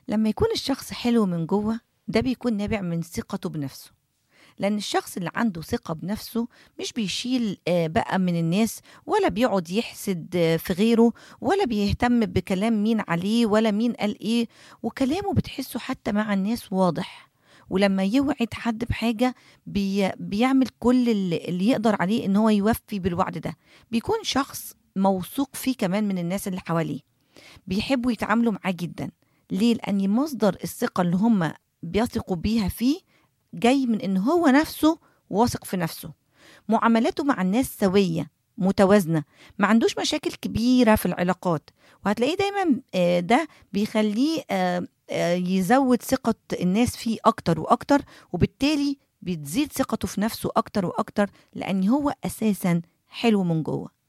لما يكون الشخص حلو من جوه ده بيكون نابع من ثقته بنفسه لأن الشخص اللي عنده ثقة بنفسه مش بيشيل آه، بقى من الناس ولا بيقعد يحسد آه، في غيره ولا بيهتم بكلام مين عليه ولا مين قال ايه وكلامه بتحسه حتى مع الناس واضح ولما يوعد حد بحاجة بي بيعمل كل اللي اللي يقدر عليه ان هو يوفي بالوعد ده بيكون شخص موثوق فيه كمان من الناس اللي حواليه بيحبوا يتعاملوا معاه جدا ليه لأن مصدر الثقة اللي هم بيثقوا بيها فيه جاي من ان هو نفسه واثق في نفسه معاملاته مع الناس سوية متوازنة ما عندوش مشاكل كبيرة في العلاقات وهتلاقيه دايما آه، ده بيخليه آه، آه، يزود ثقة الناس فيه أكتر وأكتر وبالتالي بتزيد ثقته في نفسه أكتر وأكتر لأن هو أساسا حلو من جوه